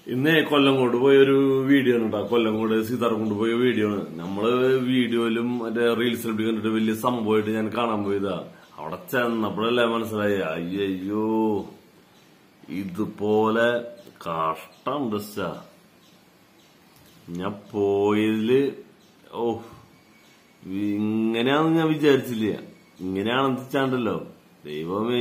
ഇന്നേ കൊല്ലംകോട് പോയ ഒരു വീഡിയോ ആണ് കേട്ടോ കൊല്ലംകോട് സീതാർ കൊണ്ടുപോയ വീഡിയോ ആണ് നമ്മള് വീഡിയോയിലും മറ്റേ റീൽസിലും കണ്ടിട്ട് വലിയ സംഭവമായിട്ട് ഞാൻ കാണാൻ പോയതാ അവിടെ ചെന്നപ്പോഴല്ലേ മനസ്സിലായി അയ്യോ ഇതുപോലെ കഷ്ടമുണ്ട് സാ ഞാൻ പോയതില് ഓ ഇങ്ങനെയാണെന്ന് ഞാൻ വിചാരിച്ചില്ല ഇങ്ങനെയാണെന്ന് വെച്ചാണ്ടല്ലോ ദൈവമേ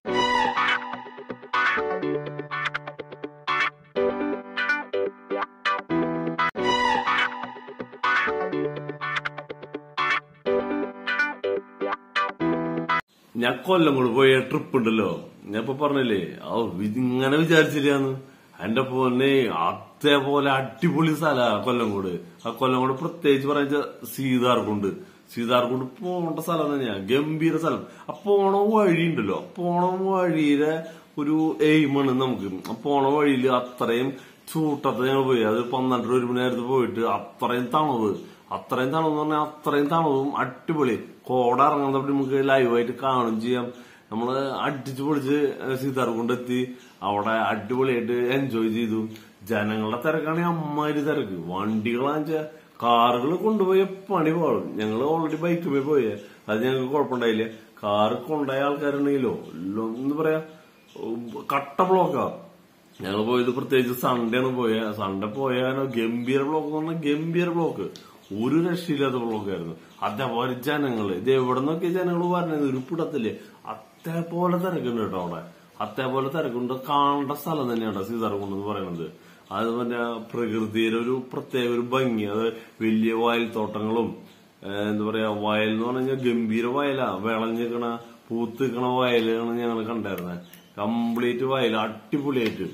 ഞാൻ കൊല്ലം കൂടെ പോയ ട്രിപ്പ് ഉണ്ടല്ലോ ഞാൻ ഇപ്പൊ പറഞ്ഞില്ലേ ഓ ഇതിങ്ങനെ വിചാരിച്ചില്ലാന്ന് എന്റെ പോന്നെ അതേപോലെ അടിപൊളി സ്ഥല കൊല്ലംകോട് ആ കൊല്ലംകോട് പ്രത്യേകിച്ച് പറഞ്ഞ സീതാർകുണ്ട് സീതാർകുണ്ട് പോണ്ട സ്ഥലം തന്നെയാ ഗംഭീര സ്ഥലം ആ പോണ വഴി ഉണ്ടല്ലോ പോണ വഴിയിലെ ഒരു എയിമാണ് നമുക്ക് ആ പോണ വഴിയില് അത്രയും ചൂട്ടത്ത് ഞങ്ങൾ പോയി അത് പന്ത്രണ്ട് ഒരു മണി നേരത്ത് പോയിട്ട് അത്രയും തണവ് അത്രയും തണവ് എന്ന് പറഞ്ഞാൽ അത്രയും തണവും അടിപൊളി കോട ഇറങ്ങുന്നപ്പോൾ നമുക്ക് ലൈവായിട്ട് കാണും ചെയ്യാം നമ്മള് അടിച്ചു പൊളിച്ച് സീതാർ കൊണ്ടെത്തി അവിടെ അടിപൊളിയായിട്ട് എൻജോയ് ചെയ്തു ജനങ്ങളുടെ തിരക്കാണെങ്കിൽ അമ്മാതിരി തിരക്ക് വണ്ടികളാണെന്ന് വെച്ചാൽ കാറുകൾ കൊണ്ടുപോയ പണി പാടും ഞങ്ങൾ ഓൾറെഡി ബൈക്കുമേ പോയേ അത് ഞങ്ങൾക്ക് കുഴപ്പമുണ്ടായില്ല കാറ് കൊണ്ടുപോയ ആൾക്കാരുണ്ടെങ്കിലോ എന്താ പറയാ കട്ട ബ്ലോക്കാ ഞങ്ങൾ പോയത് പ്രത്യേകിച്ച് സൺഡേ ആണ് പോയ സൺഡേ പോയാലോ ഗംഭീര ബ്ലോക്ക് എന്ന് പറഞ്ഞാൽ ഗംഭീര ബ്ലോക്ക് ഒരു രക്ഷയില്ലാത്ത ബ്ലോക്കായിരുന്നു അതേപോലെ ജനങ്ങള് ഇത് എവിടെ നിന്നൊക്കെ ജനങ്ങൾ പറഞ്ഞത് ഉരുപ്പിടത്തില്ലേ അതേപോലെ തിരക്കുണ്ട് കേട്ടോ അവിടെ അതേപോലെ തിരക്കുണ്ട് കാണേണ്ട സ്ഥലം തന്നെയാണ് സീതാർകുണ്ട് എന്ന് പറയുന്നത് അത് പിന്നെ പ്രകൃതിയുടെ ഒരു പ്രത്യേക ഒരു ഭംഗി അത് വലിയ വയൽത്തോട്ടങ്ങളും എന്താ പറയാ വയൽ എന്ന് പറഞ്ഞാൽ ഗംഭീര വയലാ വിളഞ്ഞിക്കണ പൂത്ത് നിൽക്കണ വയലാണ് ഞങ്ങൾ കണ്ടായിരുന്നത് കംപ്ലീറ്റ് വയൽ അടിപൊളിയായിട്ട്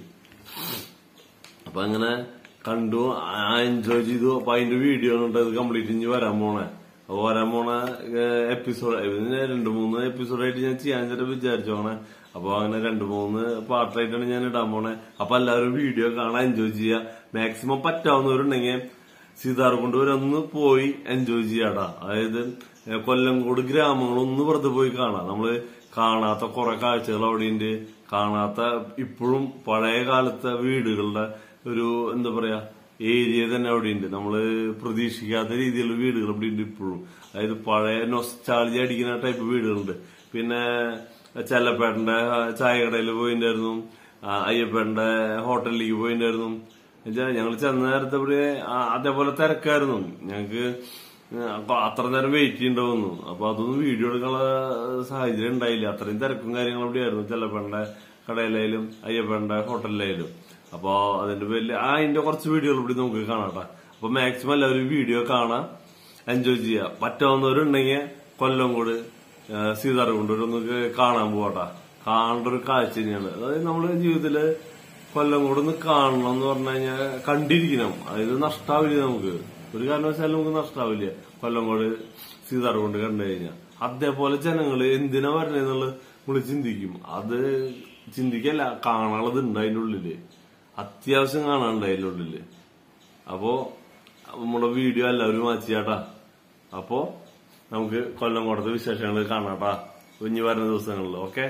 അപ്പൊ അങ്ങനെ കണ്ടു എൻജോയ് ചെയ്തു അപ്പൊ അതിന്റെ വീഡിയോ ഉണ്ട് അത് കംപ്ലീറ്റ് ഇനി വരാൻ പോണേ അപ്പൊ വരാൻ പോണ എപ്പിസോഡ് രണ്ടു മൂന്ന് എപ്പിസോഡായിട്ട് ഞാൻ ചെയ്യാൻ ചേട്ടാ വിചാരിച്ചോണേ അപ്പൊ അങ്ങനെ രണ്ടു മൂന്ന് പാർട്ടായിട്ടാണ് ഞാൻ ഇടാൻ പോണേ അപ്പൊ എല്ലാവരും വീഡിയോ കാണാൻ എൻജോയ് ചെയ്യുക മാക്സിമം പറ്റാവുന്നവരുണ്ടെങ്കിൽ സീതാർ കൊണ്ട് ഒന്ന് പോയി എൻജോയ് ചെയ്യാടാ അതായത് കൊല്ലംകോട് ഗ്രാമങ്ങളൊന്ന് വെറുതെ പോയി കാണാം നമ്മള് കാണാത്ത കുറെ കാഴ്ചകൾ അവിടെയുണ്ട് കാണാത്ത ഇപ്പോഴും പഴയ കാലത്തെ വീടുകളുടെ ഒരു എന്താ പറയാ ഏരിയ തന്നെ അവിടെയുണ്ട് നമ്മള് പ്രതീക്ഷിക്കാത്ത രീതിയിലുള്ള വീടുകൾ ഇവിടെ ഉണ്ട് ഇപ്പോഴും അതായത് പഴയ നൊസ്റ്റാളജി അടിക്കുന്ന ടൈപ്പ് വീടുകളുണ്ട് പിന്നെ ചെല്ലപ്പേട്ടന്റെ ചായക്കടയിൽ പോയിണ്ടായിരുന്നു അയ്യപ്പേട്ടന്റെ ഹോട്ടലിലേക്ക് പോയിണ്ടായിരുന്നു ഞങ്ങൾ ചെന്ന നേരത്തെ ഇവിടെ അതേപോലെ തിരക്കായിരുന്നു ഞങ്ങക്ക് അത്ര നേരം വെയിറ്റ് ചെയ്യണ്ടാവുന്നു അപ്പൊ അതൊന്നും വീഡിയോ എടുക്കാനുള്ള സാഹചര്യം ഉണ്ടായില്ല അത്രയും തിരക്കും കാര്യങ്ങളും ഇവിടെ ആയിരുന്നു ചെല്ലപ്പേണ്ട കടയിലായാലും അയ്യപ്പേണ്ട ഹോട്ടലിലായാലും അപ്പൊ അതിന്റെ പേരിൽ ആ അതിന്റെ കുറച്ച് വീഡിയോകൾ ഇവിടെ നമുക്ക് കാണാട്ടെ അപ്പൊ മാക്സിമം എല്ലാവരും വീഡിയോ കാണാം എൻജോയ് ചെയ്യുക പറ്റാവുന്നവരുണ്ടെങ്കിൽ കൊല്ലം കൂട് സീതാർ കൊണ്ട് ഒന്ന് കാണാൻ പോവാട്ടാ കാണേണ്ട ഒരു കാഴ്ച തന്നെയാണ് അതായത് നമ്മുടെ ജീവിതത്തില് കൊല്ലം കൂടെ ഒന്ന് കാണണം എന്ന് പറഞ്ഞു കഴിഞ്ഞാൽ കണ്ടിരിക്കണം അതായത് നഷ്ടാവില്ല നമുക്ക് ഒരു കാരണവശാലും നമുക്ക് നഷ്ടാവില്ല കൊല്ലംകോട് സീതാർ കൊണ്ട് കണ്ടു കഴിഞ്ഞാൽ അതേപോലെ ജനങ്ങള് എന്തിനാ വരണേന്നുള്ളത് നമ്മൾ ചിന്തിക്കും അത് ചിന്തിക്കല്ല കാണാനുള്ളത് ഉണ്ട് അതിന്റെ ഉള്ളില് അത്യാവശ്യം കാണാനുണ്ട് അതിന്റെ ഉള്ളില് അപ്പോ നമ്മുടെ വീഡിയോ എല്ലാവരും വായിച്ചാട്ടാ അപ്പോ നമുക്ക് കൊല്ലം കൊടുത്ത വിശേഷങ്ങൾ കാണാട്ടാ ഇനി വരുന്ന ദിവസങ്ങളിൽ ഓക്കെ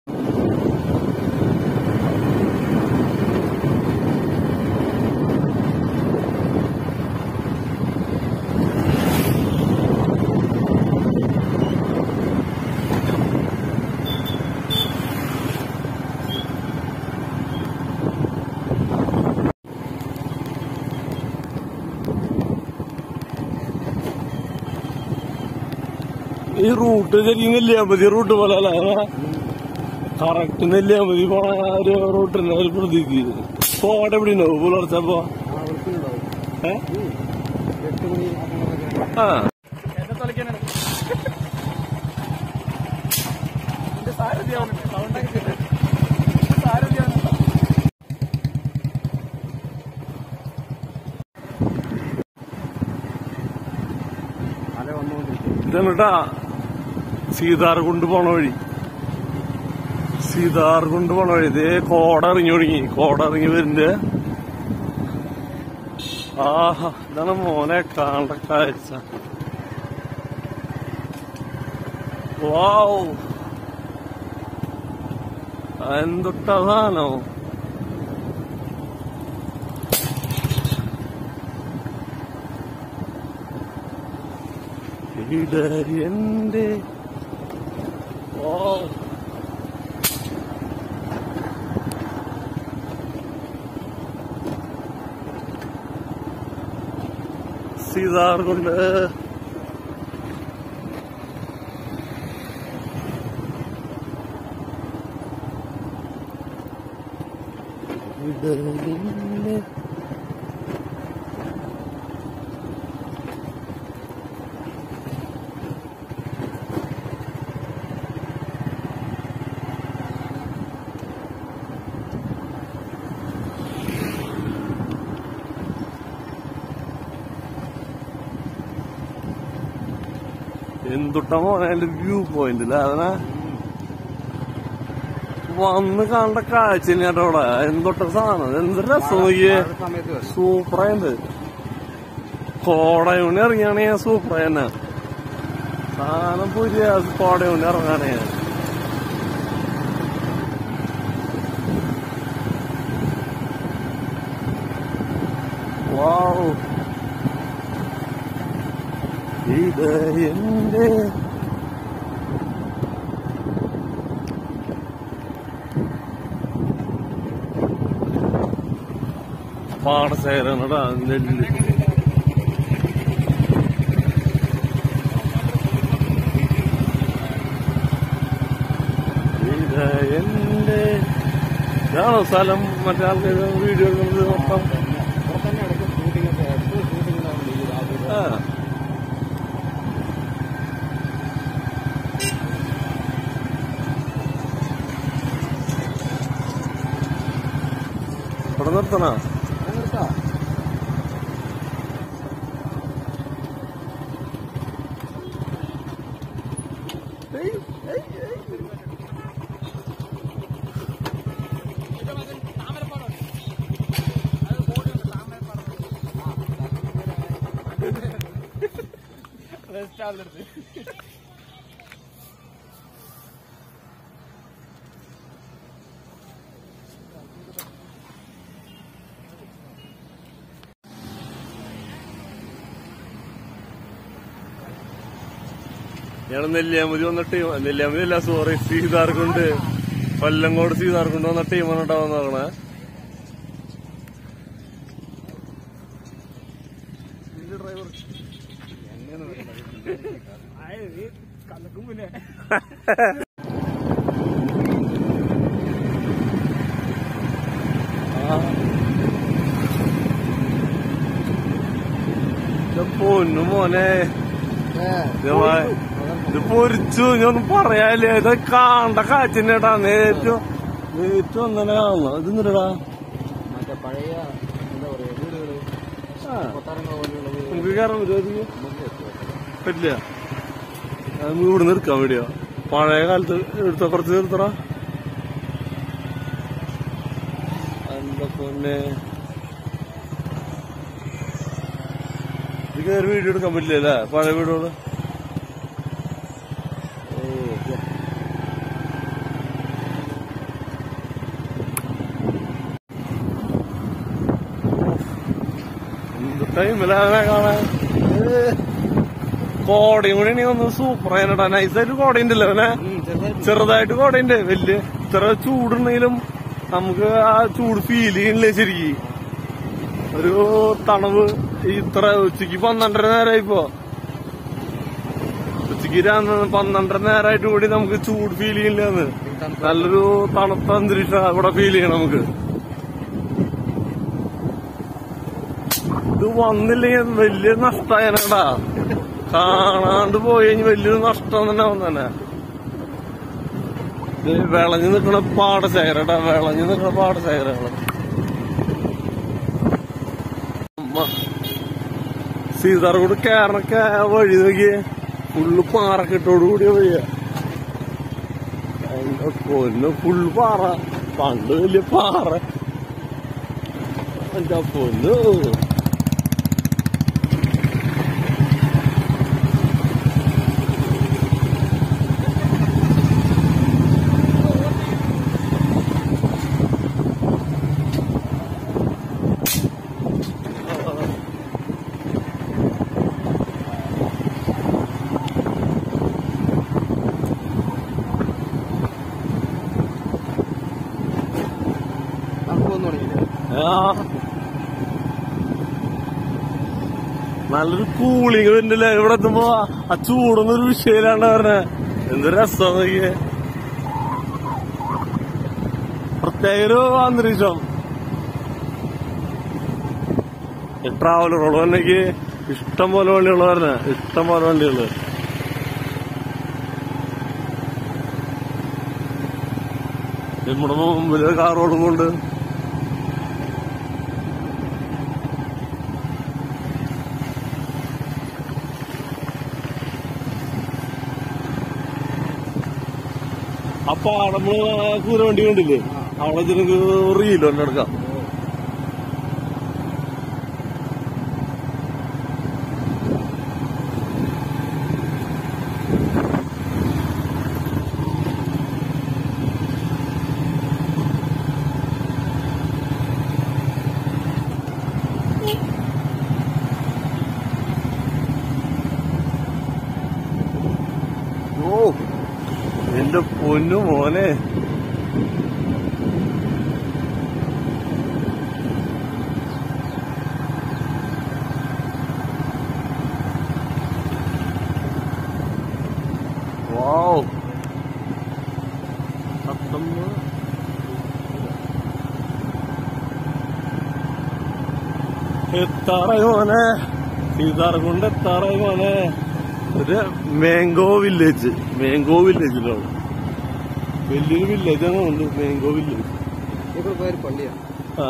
ഈ റൂട്ട് ശരിക്കും നെല്ലിയാമ്പതി റൂട്ട് പോലെ അല്ല കറക്റ്റ് നെല്ലിയാമ്പതി പോണ ഒരു റൂട്ടിന് ഒരു പ്രതീതി പോകട്ടെ എവിടെ ഉണ്ടാവും പുലർച്ചപ്പോ ഏ ആ ഇതെന്നിട്ടാ സീതാർ കൊണ്ട് പോണ വഴി സീതാർ കൊണ്ട് പോണ വഴി ഇതേ കോട ഇറങ്ങി തുടങ്ങി കോട ഇറങ്ങി വരുന്നുണ്ട് ആഹാ ഇതാണ് മോനെ കാണേണ്ട കാഴ്ച വാവ് എന്തൊട്ടതാണോ ഇവിടെ എന്റെ ഓ സീതാർ കൊണ്ട് വിടലിന്റെ എന്തുട്ട മോനെ എന്റെ വ്യൂ പോയിന്റ് അല്ലേ അതിനെ വന്ന് കാണേണ്ട കാഴ്ച തന്നെയാട്ടോ അവിടെ എന്തൊട്ട സാധനം എന്ത് രസം നോക്കിയേ സമയത്ത് വരും സൂപ്പറായത് കോടയൂണി ഇറങ്ങിയാണ് ഞാൻ സൂപ്പറായി തന്നെ സാധനം പുതിയ കോടയൂണി ഇറങ്ങാണ് ഞാൻ വാവ് ഇത് എന്റെ പാടശേഖരനടാ നെല്ല് ഇത് എന്റെ ഇതാണോ സ്ഥലം മറ്റേ ആൾക്കാർ വീഡിയോ എടുക്കുന്നത് മൊത്തം പുറത്തന്നെ ഇടയ്ക്ക് ഷൂട്ടിംഗ് ഒക്കെ എപ്പോഴും ഷൂട്ടിംഗ് ഉണ്ടാവുന്നുണ്ട് ഈ രാവിലെ ആ ഇവിടെ നിർത്തണ നിർത്താം ഞങ്ങൾ നെല്ലിയാമ്പതി വന്ന ടീം നെല്ലിയാമ്പതി അല്ല സോറി സീതാർകുണ്ട് കൊല്ലങ്കോട് സീതാർകുണ്ട് വന്ന ടീമാണ് ഉണ്ടാവാൻ നോക്കണേ ഇത് പൊന്നു മോനെ ഇത് വാ- ഇത് പൊരിച്ചു ഞാനൊന്നും പറയാല്ലേ ഇത് കാണണ്ട കാച്ചിനേട്ടാ നേരിട്ട് നേരിട്ട് വന്നെ കാണണം ഇത് നിരടാ മറ്റേ പഴയ എന്താ പറയാ വീടുകള് കൊട്ടാരങ്ങൾ പോലെയുള്ള വീടുകൾ നമുക്ക് കയറാൻ പറ്റുമോ അതിക്ക്? നമുക്ക് എത്തുമോ? പറ്റില്ല അത് നമുക്ക് ഇവിടെ നിർക്കാൻ വേണ്ടിയോ പഴയ കാലത്ത് എടുത്ത കുറച്ച് നിർത്തറ എന്താ പൊന്നെ ഇത് കയറി വീഡിയോ എടുക്കാൻ പറ്റില്ല അല്ലേ പഴയ വീടുകള് ഓ എന്ത് ടൈമിലാണ് കാണാൻ കോടയും കൂടി ആണെങ്കിൽ ഒന്ന് സൂപ്പർ ആയിട്ടാ നൈസായിട്ട് കോട ഉണ്ടല്ലോ അവനെ ഉം, ചെറുതായിട്ട് ചെറുതായിട്ട് കോടയുണ്ട് വലിയ ഇത്ര ചൂടുണ്ടെങ്കിലും നമുക്ക് ആ ചൂട് ഫീൽ ചെയ്യണില്ലേ ശരിക്കും ഒരു തണവ് ഇത്ര ഉച്ചക്ക് പന്ത്രണ്ടര നേരമായി ഇപ്പോ ഉച്ചക്ക് രാ- പന്ത്രണ്ടര നേരമായിട്ട് കൂടി നമുക്ക് ചൂട് ഫീൽ ചെയ്യില്ലെന്ന് നല്ലൊരു തണുത്ത അന്തരീക്ഷം ഇവിടെ ഫീൽ ചെയ്യണം നമുക്ക് ഇത് വന്നില്ലെങ്കിൽ വലിയ നഷ്ടമായനടാ കാണാണ്ട് പോയി കഴിഞ്ഞ് വലിയൊരു നഷ്ടം തന്നെ വന്നെ ഇത് വിളഞ്ഞു നിൽക്കണ പാടശേഖരടാ വിളഞ്ഞു നിൽക്കണ പാടശേഖരങ്ങള് സീതാർകൂട് കേറണൊക്കെ വഴി നോക്കിയേ ഫുള്ള് പാറക്കെട്ടോട് കൂടിയ വഴിയാ എന്റെ പൊന്ന് ഫുള്ള് പാറ പണ്ട് വലിയ പാറ എന്റെ പൊന്നു ആ. നല്ലൊരു കൂളിങ് വരുന്നില്ലേ ഇവിടെ എത്തുമ്പോ ആ ചൂടൊന്നും ഒരു വിഷയമില്ലാണ്ട് പറഞ്ഞ എന്ത് രസം നോക്കിയേ പ്രത്യേക ഒരു അന്തരീക്ഷം ട്രാവലറുകൾ പറഞ്ഞെങ്കിൽ ഇഷ്ടം പോലെ വണ്ടികൾ പറഞ്ഞ ഇഷ്ടം പോലെ വണ്ടികള് നമ്മുടെ മുമ്പില് കാറോടും കൊണ്ട് അപ്പൊ നമ്മള് കൂര വണ്ടി കണ്ടില്ലേ അവിടെ ജനക്ക് റീലോ എടുക്കാം ഓ എന്റെ പൊന്നു മോനെ വാവ് പത്തൊമ്പത് എത്താറായി മോനെ സീതാർ കൊണ്ട് എത്താറായി മോനെ ഒരു മാംഗോ വില്ലേജ് മാംഗോ വില്ലേജിലാണ് വലിയൊരു വില്ലേജ് ആണ് ഉണ്ട് മാംഗോ വില്ലേജ് ഇവിടെ പേര് പള്ളിയാണ് ആ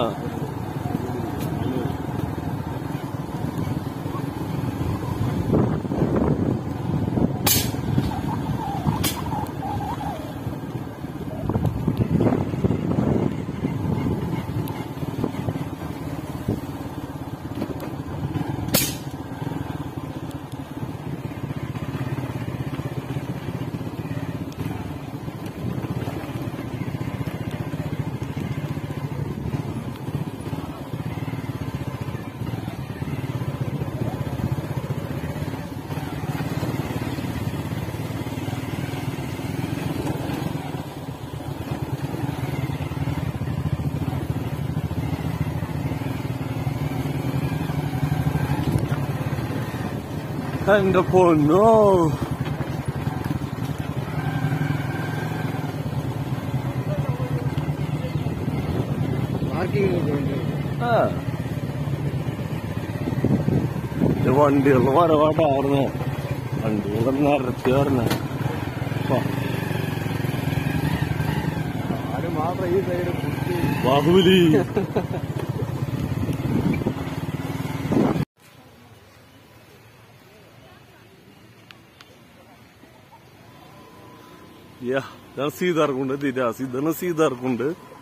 എന്റെ പൊന്നോ പാർക്കിംഗ് വേണ്ടി ആ ഇത് വണ്ടികളിൽ വരവാട്ടാർന്ന് വണ്ടികൾ നിരത്തി പറഞ്ഞ ആരും മാത്രം ഈ സൈഡ് കുത്തി ബാഹുബലി യാ ഞാൻ സീതാർക്കുണ്ട് തീരാ സീതന സീതാർക്കുണ്ട്